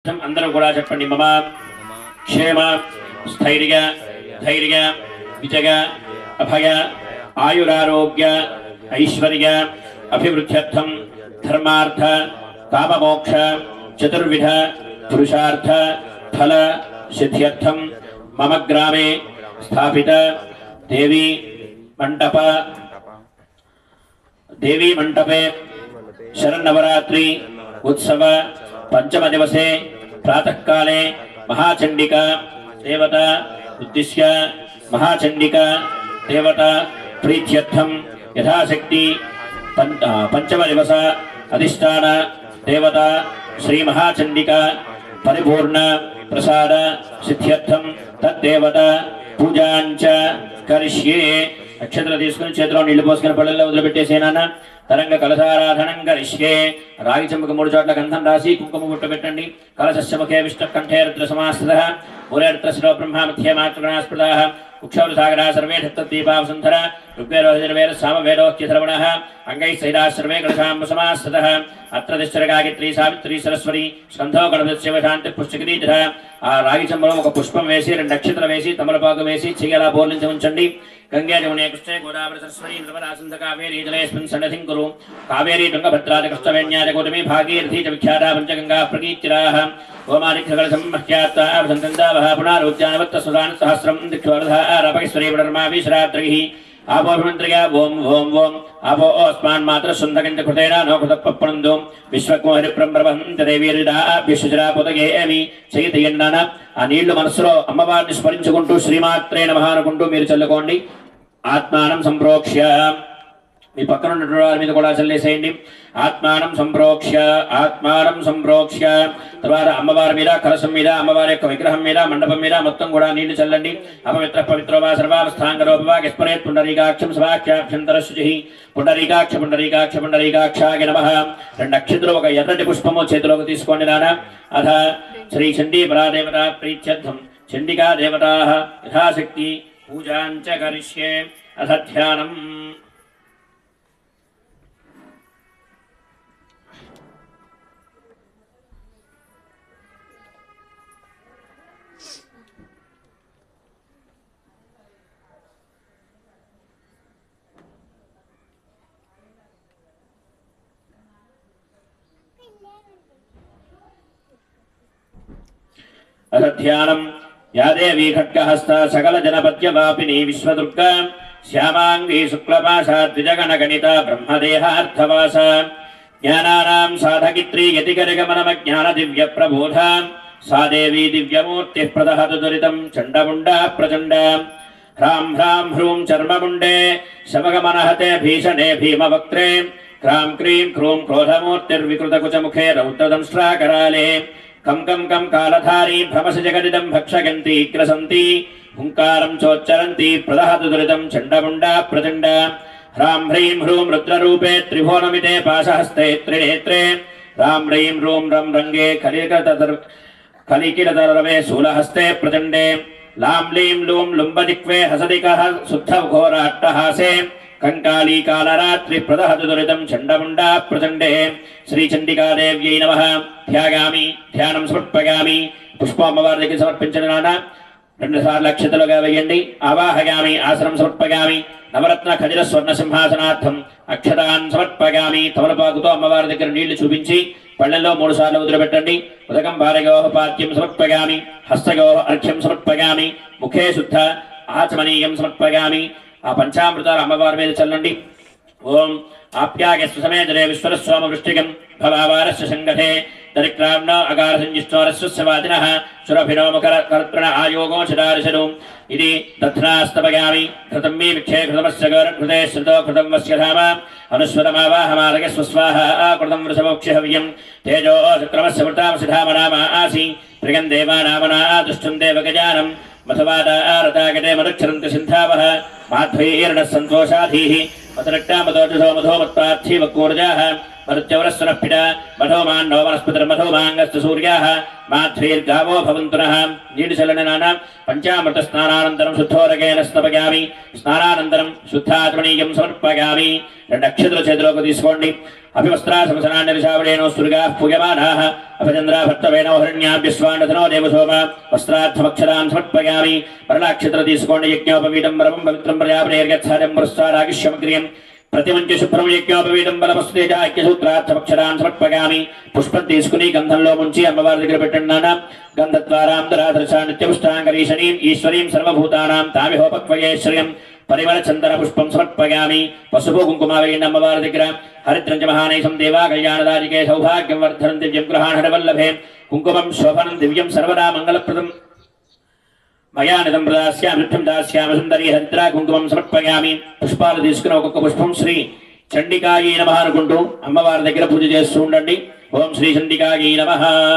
అందరూ కూడా చెప్పండి మమ క్షేమ స్థైర్య ధైర్య విజయ అభయ ఆయురారోగ్య ఐశ్వర్య అభివృద్ధ్యర్థం ధర్మార్థ కామమోక్ష చతుర్విధ పురుషార్థ ఫల సిద్ధ్యర్థం మమ గ్రామే స్థాపిత దేవి మంటప దేవీ మంటపే శరన్నవరాత్రి ఉత్సవ పంచమ దివసే ప్రాతకాలే మహాచండిక దేవత ఉద్దిశ్య మహాచండిక దేవత ప్రీత్యర్థం యథాశక్తి పం- ఆ, పంచమ దివస అధిష్టాన దేవత శ్రీ మహాచండిక పరిపూర్ణ ప్రసాద సిద్ధ్యర్థం తద్దేవత పూజాంచ కరిష్యే నక్షత్రం తీసుకుని చేతిలో నీళ్లు పోసుకుని పళ్ళల్లో వదిలిపెట్టేసేనా తరంగ కలశారాధనం కరిష్యే రాగి చెంపకు మూడు చోట్ల గంధం రాసి కుంకుమ గుట్ట పెట్టండి కలశస్య ముఖే విష్ణు కంఠే రుద్ర సమాస్థిత మూరే రుద్రశిలో బ్రహ్మ మధ్యే మాతృగణాస్పృత కుక్షౌర సాగరా సర్వే దత్తదీపావసుంధర ఋగ్వేదోహిర్వేద సామవేదోక్యధర్మణः అంగైः సహితా సర్వే కలశాంబ సమాస్థితः అత్ర దిశ్చర గాయత్రి సావిత్రి సరస్వతి స్కంధో గణపతిశివ శాంతి పుష్టికరీధర ఆ రాగి చెంబలో ఒక పుష్పం వేసి రెండు నక్షత్రం వేసి తమలపాకు వేసి చెయ్యలా బోర్లించి ఉంచండి గంగే జమునే కృష్ణే గోదావరి సరస్వతి నర్మదాసింధ కావేరీ జలేస్మిన్ సన్నధిం కురు కావేరీ తుంగభద్రాది కృష్ణవేణ్యాద గౌతమి భాగీరథీ చ విఖ్యాతా పంచగంగా ప్రకీర్తిరాः ఓమాదిఘ్నకలసం మహ్యాత్తావహ పునరుద్యానవత్త సుధాన సహస్రం దిక్షోరధారపకిశ్వరీ పునర్మాభిశ్రాద్రగిः ఆపోభిమంత్రిగా ఓం ఓం ఓం ఆపో అస్మాన్ మాత్ర శుంధకంచ కృతేన నో కృతప్పణందు విశ్వకుమరి బ్రహ్మవంత దేవీరుదాభ్యశుచరా పొదగేమి చేయతయ్యన్నాన ఆ నీళ్లు మనసులో అమ్మవారిని స్మరించుకుంటూ శ్రీమాత్రే నమః అనుకుంటూ మీరు చల్లుకోండి ఆత్మానం సంప్రోక్ష్య మీ పక్కన ఉన్నటువంటి వారి మీద కూడా చల్లేసేయండి ఆత్మానం సంప్రోక్ష్య ఆత్మానం సంప్రోక్ష్య తర్వాత అమ్మవారి మీద కలశం మీద అమ్మవారి యొక్క విగ్రహం మీద మండపం మీద మొత్తం కూడా నీళ్లు చల్లండి అపవిత్ర పవిత్రో వా సర్వావస్థాంగరోపవా గస్మరేత్ పుండరీకాక్షం సవాఖ్యాభ్యంతర శుచి పుండరీకాక్ష పుండరీకాక్ష పుండరీకాక్షాయ నమ రెండు నక్షత్రం ఒక ఎర్రటి పుష్పము చేతిలోకి తీసుకోండి నాన్న అథ శ్రీ చండీ పరాదేవత ప్రీత్యర్థం చండికా దేవతా యథాశక్తి పూజాంచ కరిష్యే అథ ధ్యానం అథ ధ్యానం యా దేవీ ఖడ్గహస్త సకల జనపద్య వాపిని విశ్వదుర్గ శ్యామాంగీ శుక్లపాశ ద్విజగణ గణిత బ్రహ్మదేహార్థవాస జ్ఞానానాం సాధకిత్రీ యతికరిగమనమ జ్ఞాన దివ్య ప్రబోధ సా దేవీ దివ్యమూర్తి ప్రదహతు దురితం చండముండ ప్రచండ హ్రాం హ్రాం హ్రూం చర్మముండే శమగమనహతే భీషణే భీమవక్త్రే క్రాం క్రీం క్రూం క్రోధమూర్తిర్వికృతకుచముఖే రౌద్రదంష్ట్రాకరాలే కం కం కం కాలధారీ భ్రమస జగదిదం భక్షగంతి గ్రసంతి హుంకారం చోచ్చరంతి ప్రదహతు దురితం చండముండా ప్రచండ హ్రాం హ్రీం హ్రూం రుద్రరూపే త్రిభువనమితే పాశహస్తే త్రినేత్రే రాం హ్రీం రూం రం రంగే కలికతర్ కలికిరతరవే శూలహస్తే ప్రచండే లాం లీం లూం లుంబదిక్వే హసదికః శుద్ధ ఘోర అట్టహాసే కంకాళీ కాలరాత్రి ప్రదహతు దురితం చండముండా ప్రచండే శ్రీ చండికాదేవ్యై నమ ధ్యాగామి ధ్యానం సమర్పగామి పుష్పం అమ్మవారి దగ్గర సమర్పించిన నాన్న రెండు సార్లు అక్షతలుగా వేయండి ఆవాహగామి ఆసనం సమర్పగామి నవరత్న ఖజర స్వర్ణ సింహాసనార్థం అక్షతాన్ సమర్పగామి తమలపాకుతో అమ్మవారి దగ్గర నీళ్లు చూపించి పళ్ళల్లో మూడు సార్లు వదిలిపెట్టండి ఉదకం భారగోహ పాద్యం సమర్పగామి హస్తగోహ అర్ఘ్యం సమర్పగామి ముఖే శుద్ధ ఆచమనీయం సమర్పగామి ఆ పంచామృతాలు అమ్మవారి మీద చల్లండి ఓం ఆప్యాయస్వ సమేతరే విశ్వరస్వామ వృష్టికం భవావారస్య సంగతే దరిక్రామ్న అగార సంజిష్టారస్య వాదినః సురభినో మకర కర్తృణ ఆయోగో చదారిశను ఇది దధ్నాస్తపగామి కృతం మీ విక్షే కృతమస్య గౌరకృతే శ్రుతో కృతం వస్య ధామ అనుస్వరమావాహమారగ స్వస్వాహ కృతం వృషభోక్ష హవ్యం తేజో చక్రమస్య వృతామసి ధామ నామ ఆసి ప్రియం దేవానామనా దుష్టం దేవగజానం మధువాదారతాగతే మనుక్షరంతి సింధావః మాధ్వైర్ణ సంతోషాధీః మధురట్టామదోజసో మధోమత్పార్థీవ కూర్జాః మరుత్యవరస్వరఃపిడ మధోమాన్నో వనస్పతిర్మధోమాంగస్త సూర్యాः మాధ్వైర్గావో భవంతునః నీటి చలన నాన పంచామృత స్నానానంతరం శుద్ధోరగేన స్నపగామి స్నానానంతరం శుద్ధాత్మనీయం సమర్పగామి రెండు అక్షతుల చేతిలోకి తీసుకోండి అభివస్త్రాశమసనాన్యశావళేనో సురుగాः పూయమానాः అపచంద్రా భర్తవేనో హరణ్యాభ్యస్వాండధనో దేవసోమ వస్త్రార్థమక్షరాన్ సమర్పయామి పరలాక్షత్ర తీసుకోండి యజ్ఞోపవీతం పరమం పవిత్రం ప్రజాపనేర్గచ్ఛాదం పురస్సారాగిష్యమగ్రియం ప్రతిమంచి శుభ్రం యజ్ఞోపవీతం బలమస్తేజ ఐక్యసూత్రార్థమక్షరాన్ సమర్పయామి పుష్పం తీసుకుని గంధంలో ముంచి అమ్మవారి దగ్గర పెట్టండి గంధద్వారాం దరాదర్శ నిత్యపుష్టాంగరీషణీం ఈశ్వరీం సర్వభూతానాం తామిహోపక్వయేశ్వర్యం పరిమళ చందన పుష్పం సమర్పయామి పసుపు కుంకుమ వేయండి అమ్మవారి దగ్గర హరిద్రంజ మహానైసం దేవా కళ్యాణదాజికే సౌభాగ్యం వర్ధనం దివ్యం గృహాణవల్లభే కుంకుమం శోభనం దివ్యం సర్వదా మంగళప్రదం మయా నిదం ప్రదాస్యామృత్యం దాస్యామి సుందరి హరిద్రా కుంకుమం సమర్పయామి పుష్పాలు తీసుకుని ఒక్కొక్క పుష్పం శ్రీ చండికాయి నమ అనుకుంటూ అమ్మవారి దగ్గర పూజ చేస్తూ ఉండండి ఓం శ్రీ చండికాయి నమ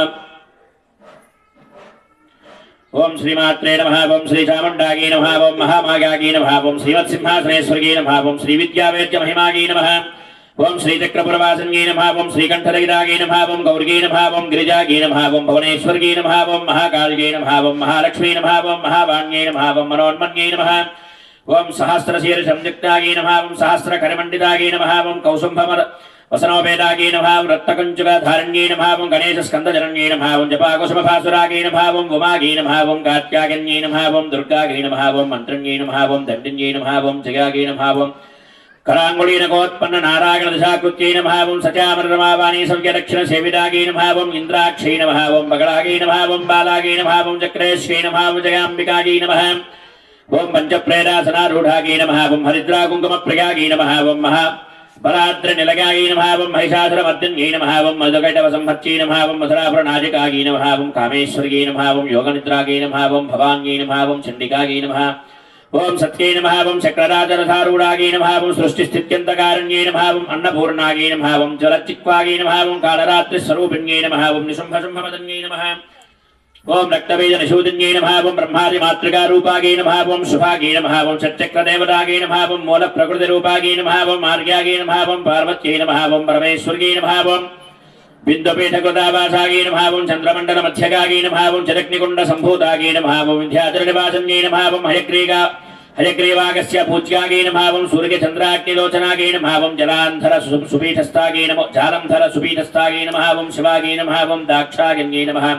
ఓం శ్రీమాత్రే నమ ఓం శ్రీ చాముండాగీ నమ ఓం మహామాగాగీ నమ ఓం శ్రీమత్సింహాసనేశ్వరీ నమ ఓం శ్రీ విద్యావేద్య మహిమాగీ నమ ఓం శ్రీచక్రపురవాసన్యై నమ ఓం శ్రీకంఠరగిరాగై నమ ఓం గౌర్గై నమ ఓం గిరిజాగై నమ ఓం భువనేశ్వర్గై నమ ఓం మహాకాళిగై నమ ఓం మహాలక్ష్మీ నమ ఓం మహావాణ్యై నమ ఓం మనోన్మన్యై నమ ఓం సహస్రశీర సంయుక్తాగై నమ ఓం సహస్రకరమండితాగై నమ ఓం కౌసుంభమర వసనోపేదాగై నమ ఓం రత్నకంచుకధారణ్యై నమ ఓం గణేశస్కందజరణ్యై నమ ఓం జపాకుసుమభాసురాగై నమ ఓం ఉమాగై నమ ఓం కాత్యాగన్యై నమ ఓం దుర్గాగై నమ ఓం మంత్రన్యై నమ ఓం దండిన్యై నమ ఓం జగాగై నమ ఓం కరాంగుళీనకోత్పన్న నారాయణ దశాకృత్యైన భావం సచామరమావాణి సవ్యదక్షిణ సేవిదాగైన భావం ఇంద్రాక్షైన భావం బగళాగైన భావం బాలాగైన భావం చక్రేశ్వైన భావం జయాంబికాగైన భావం ఓం పంచప్రేరాసనారూఢాగైన భావం హరిద్రా కుంకుమ ప్రియాగైన భావం మహా బలాద్ర నిలగాగైన భావం మహిషాసురమర్దన్యైన భావం మధుకైటవ సంహత్యైన భావం మధురాపురనాజికాగైన భావం కామేశ్వర్గైన భావం యోగనిద్రాగైన భావం భవాన్యైన భావం చండికాగైన భావం ఓం సత్యేన భావం చక్రరాజరథారూఢాగేన భావం సృష్టిస్థిత్యంతకారణ్యేన భావం అన్నపూర్ణాగేన భావం జలచిక్వాగేన భావం కాళరాత్రి స్వరూపిణ్యేన భావం నిశుంభశుంభమదన్యేన భావం ఓం రక్తవేద నిషూదిన్యేన భావం బ్రహ్మాది మాతృకా రూపాగేన భావం శుభాగేన భావం షట్చక్రదేవతాగేన భావం మూల ప్రకృతి రూపాగేన భావం మార్గ్యాగేన భావం పార్వత్యేన భావం పరమేశ్వర్గేన భావం బిందుపీఠకృతావాసాగేన భావం చంద్రమండల మధ్యగాగేన భావం చరగ్నికుండ సంభూతాగేన భావం విద్యాచరణివాసన్యేన భావం హయగ్రీగా హయగ్రీవాగస్య పూజ్యాగేన భావం సూర్య చంద్రాగ్నిలోచనాగేన భావం జలాంధర సు- సుపీఠస్థాగేన జాలంధర సుపీఠస్థాగేన భావం శివాగేన భావం దాక్షాగన్యేన భావం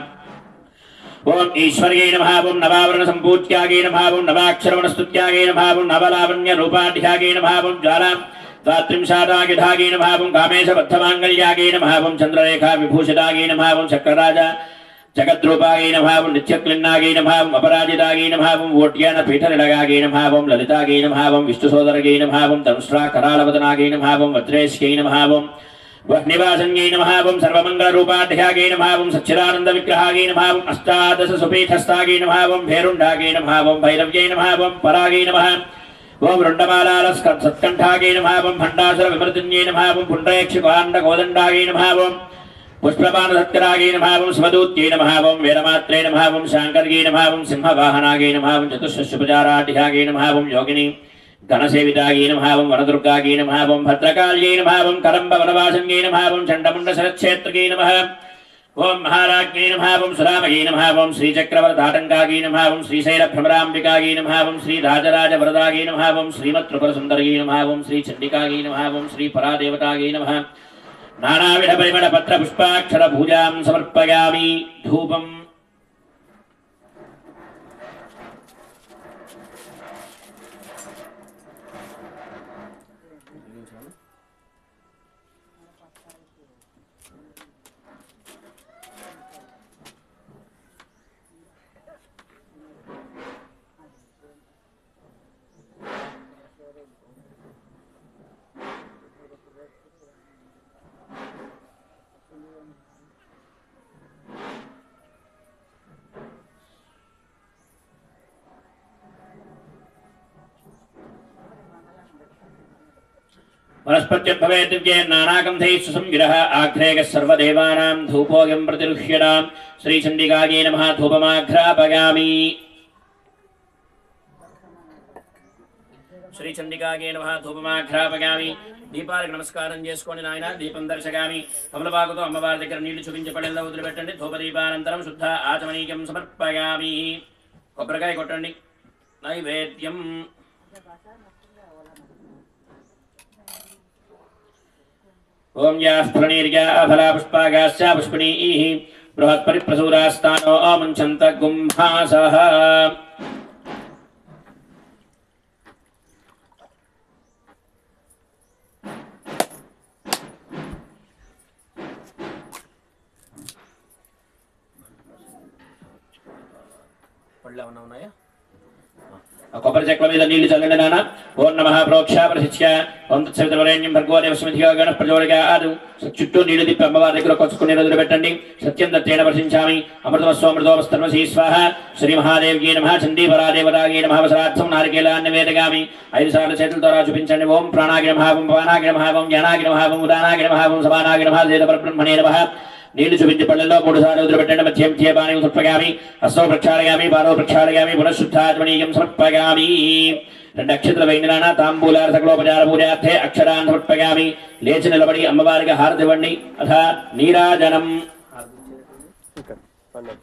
ఓం ఈశ్వర్యై నమ ఓం నవావరణ సంపూత్యాగేన భావం నవాక్షరవణస్తుత్యాగేన భావం నవలావణ్య రూపాఢ్యాగేన భావం జ్వాలాం ద్వాత్రింశాదాగిధాగేన భావం కామేశబద్ధమాంగళ్యాగేన భావం చంద్రరేఖా విభూషితాగేన భావం చక్రరాజ జగద్రూపాగేన భావం నిత్యక్లిన్నాగేన భావం అపరాజితాగేన భావం ఓట్యాన పీఠనిలగాగేన భావం లలితాగేన భావం విష్ణుసోదరగేన భావం ధనుష్ట్రా కరాళవదనాగేన భావం వజ్రేశ్యైన భావం వహ్నివాసన్యైన భావం సర్వమంగళరూపాఢ్యాగేన భావం సచ్చిదానంద విగ్రహాగేన భావం అష్టాదశ సుపీఠస్థాగేన భావం భేరుండాగేన భావం భైరవ్యైన భావం పరాగేన భావం ఓం రుండమాలాల సత్కంఠాగేన భావం భండాసుర విమృతిన్యేన భావం పుండ్రేక్షికాండ కోదండాగేన భావం పుష్పపాన సత్కరాగేన భావం స్వదూత్యేన భావం వీరమాత్రేణ భావం శాంకర్గేన భావం సింహవాహనాగేన భావం చతుష్షుపచారాఢ్యాగేన భావం యోగిని ఘనసేవితాగేన భావం వనదుర్గాగేన భావం భద్రకాళ్యేన భావం కరంబ వనవాసంగేన భావం చండముండ శరక్షేత్రగేన భావం ఓం మహారాజ్ఞేన భావం సురామగేన భావం శ్రీచక్రవరదాటంకాగేన భావం శ్రీశైల భ్రమరాంబికాగేన భావం శ్రీ రాజరాజ వరదాగేన భావం శ్రీమత్రిపుర సుందరగేన భావం శ్రీ చండికాగేన భావం శ్రీ పరాదేవతాగేన భావం నానావిధ పరిమళ పత్ర పుష్పాక్షర పూజాం సమర్పయామి ధూపం వనస్పత్యుద్భవేత్ దివ్యే నానాగంధైः సుసంగిరः ఆఘ్రేగः సర్వదేవానాం ధూపోऽयं प्रतिरुह्यतां श्रीचण्डिकायै नमः धूपमाघ्रापयामि శ్రీచండికాగే నమ ధూపమాఘ్రాపగామి దీపాలకు నమస్కారం చేసుకోండి నాయన దీపం దర్శగామి కమలపాకుతో అమ్మవారి దగ్గర నీళ్లు చూపించి పడెల్లో వదిలిపెట్టండి ధూపదీపానంతరం శుద్ధ ఆచమనీయం సమర్పయామి కొబ్బరికాయ కొట్టండి నైవేద్యం ఓం యాః ప్రణీర్యా ఫలా పుష్పాగాశ్చ పుష్పిణీః బృహత్పరిప్రసూరాస్తానో ముంచంత గుంభాసః పళ్ళు ఏమన్నా ఉన్నాయా ఆ కొబ్బరి చెక్కల మీద నీళ్లు చల్లండి నాన్న ఓం నమ ప్రోక్ష ప్రశిష్య ఓం తత్సవితవరేణ్యం భర్గో దేవస్మితిగా గణ ప్రజోడిగా ఆదు చుట్టూ నీళ్లు తిప్పి అమ్మవారి దగ్గర కొచ్చుకుని రోజులు పెట్టండి సత్యం దత్తేన వర్షించామి అమృతమస్వమృతోపస్తర్వశీ స్వాహ శ్రీ మహాదేవ్యే నమ చండీపరాదేవతాగే నమ వసరార్థం నారికేలాన్ని వేదగామి ఐదు సార్లు చేతులతో రా చూపించండి ఓం ప్రాణాగి నమ ఓం పానాగి నమ ఓం జ్ఞానాగి నమ ఓం ఉదానాగి నమ ఓం సమానాగి నమ చేత పరబ్రహ్మణే నమ నీళ్లు చూపించి పళ్ళల్లో మూడు సార్లు వదిలిపెట్టండి మధ్యం చేపాని సమర్పగామి హస్తో ప్రక్షాళయామి పాదో ప్రక్షాళయామి పునఃశుద్ధాత్మనీయం సమర్పగామి రెండు అక్షతలు వేయినాన తాంబూలార సకలోపచార పూజార్థే అక్షరాన్ని సమర్పగామి లేచి నిలబడి అమ్మవారికి హారతి ఇవ్వండి అథ నీరాజనం ఇక్కడ పండు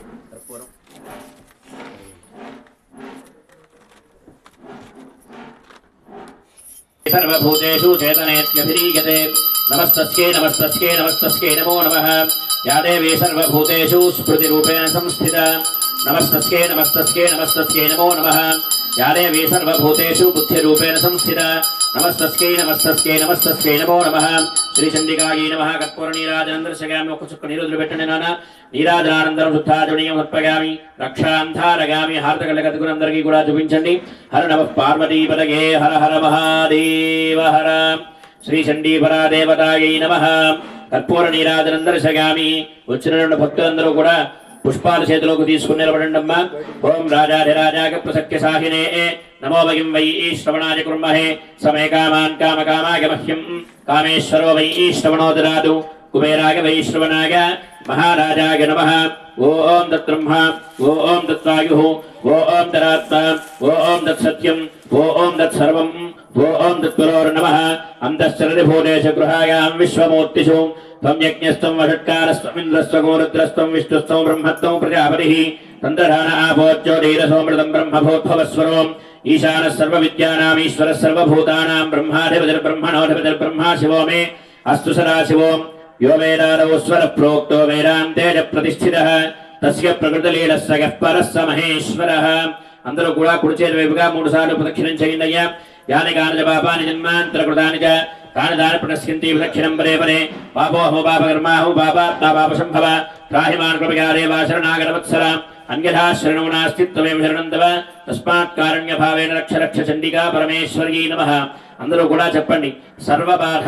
సర్వభూతేషు చేతనేత్యభిరీయతే నమస్తస్యై నమస్తస్యై నమస్తస్యై నమో నమః యా దేవీ సర్వభూతేషు స్మృతిరూపేణ సంస్థిత నమస్తస్యై నమస్తస్యై నమస్తస్యై నమో నమః యా దేవీ సర్వభూతేషు బుద్ధిరూపేణ సంస్థిత నమస్తస్యై నమస్తస్యై నమస్తస్యై నమో నమః శ్రీ చండికాయై నమః కర్పూర నీరాజనం దర్శయామి ఒక్క చుక్క నీరు వదిలిపెట్టండి నాన్న నీరాజనానందరం శుద్ధాచరణీయం సమర్పగామి రక్షాంధారగామి హారతకళ్ళకతుకులందరికీ కూడా చూపించండి హర నమ పార్వతీపదగే హర హర మహాదేవ హర శ్రీ చండీపరా దేవతాయై నమ కర్పూర నీరాజనం దర్శగామి వచ్చిన రెండు భక్తులందరూ కూడా పుష్పాల చేతిలోకి తీసుకుని నిలబడండమ్మా ఓం రాజాధిరాజాక ప్రసక్య సాహినే నమో వయం వై శ్రవణాయ కుర్మహే సమే కామాన్ కామ కామాయ మహ్యం కామేశ్వరో వై శ్రవణోదరాదు కుబేరాయ వై శ్రవణాయ మహారాజాయ నమ ఓం దత్బ్రహ్మ ఓం దత్వాయు ఓం దరాత్మ ఓం దత్సత్యం ఓం దత్సర్వం ఓం దత్పురోర్నమ అంతశ్చరది భూదేశ గృహాయాం విశ్వమూర్తిషు త్వం యజ్ఞస్త్వం వషట్కారస్త్వమింద్రస్త్వ గోరుద్రస్త్వం విష్ణుస్త్వం బ్రహ్మత్వం ప్రజాపతిః తంత్రధాన ఆపోజ్యోతిరసోమృతం బ్రహ్మభూత్భవస్వరం ఈశాన సర్వ విద్యానామీశ్వర సర్వభూతానాం బ్రహ్మాధిపతిర్బ్రహ్మణోధిపతిర్బ్రహ్మా శివో మే అస్తు సదా శివోం యో వేదాదౌ స్వర ప్రోక్తో వేదాంతేజ ప్రతిష్ఠితః తస్య ప్రకృతిలీలస్య యః పరస్స మహేశ్వరः అందరూ కూడా కుడి చేతి వైపుగా మూడు సార్లు ప్రదక్షిణం చేయండి అయ్యా యాని కాని పాపాని జన్మాంతర కృతాని చ కాని దాని ప్రదక్షింతి ప్రదక్షిణం పరే పరే పాపోహో పాప కర్మాహో పాపాత్మా పాప సంభవ త్రాహిమాన్ కృపయా దేవా శరణాగతవత్సర అన్యథా శరణో నాస్తి త్వమేవ శరణం తవ తస్మాత్ కారుణ్య భావేన రక్ష రక్ష చండికా పరమేశ్వర్యై నమః అందరూ కూడా చెప్పండి సర్వబాధ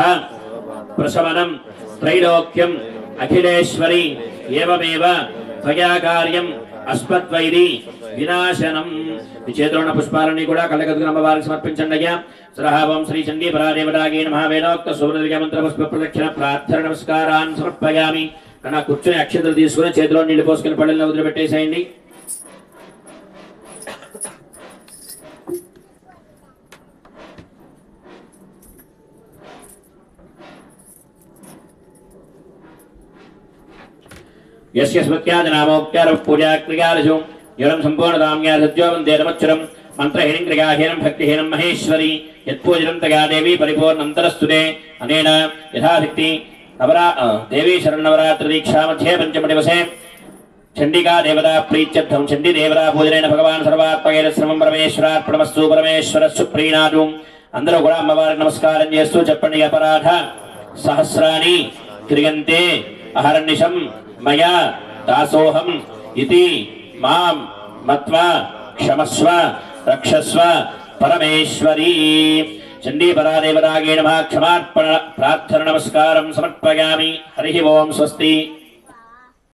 ప్రశమనం త్రైలోక్యం అఖిలేశ్వరి ఏవమేవ త్వయా కార్యం అస్మద్వైరి వినాశనం ఈ చేతిలో ఉన్న పుష్పాలన్నీ కూడా కళ్ళకదుకుని అమ్మవారికి సమర్పించండి అయ్యా సరహావం శ్రీ చండీ పరాదేవతాగే నమ వేదోక్త సూర్య మంత్ర పుష్ప ప్రదక్షిణ ప్రార్థన నమస్కారాన్ని సమర్పయామి కన్నా కూర్చొని అక్షతలు తీసుకుని చేతిలో నీళ్లు పోసుకుని పళ్ళల్లో వదిలిపెట్టేసేయండి యస్య స్మృత్యాదినామోక్త్యార పూజాక్రియాలశు యురం సంపూర్ణదామ్యా సత్యో వందే నమచ్చురం మంత్రహీనం క్రియాహీనం భక్తిహీనం మహేశ్వరి యత్పూజనం తగా దేవి పరిపూర్ణంతరస్తుతే అనేన యథాశక్తి నవరా ఆ, దేవీ శరణవరాత్రి దీక్షా మధ్యే పంచమ దివసే చండికా దేవతా ప్రీత్యర్థం చండీ దేవతా పూజనైన భగవాన్ సర్వాత్మకైన శ్రమం పరమేశ్వరార్పణమస్తు పరమేశ్వరస్సు ప్రీణాదు అందరూ కూడా అమ్మవారికి నమస్కారం చేస్తూ చెప్పండి అపరాధ సహస్రాని క్రియంతే అహర్నిశం మయా దాసోహం ఇది మాం మత్వా క్షమస్వ రక్షస్వ పరమేశ్వరీ చండీ పరాదేవరాగే నమ క్షమార్పణ ప్రార్థన నమస్కారం సమర్పయామి హరి ఓం స్వస్తి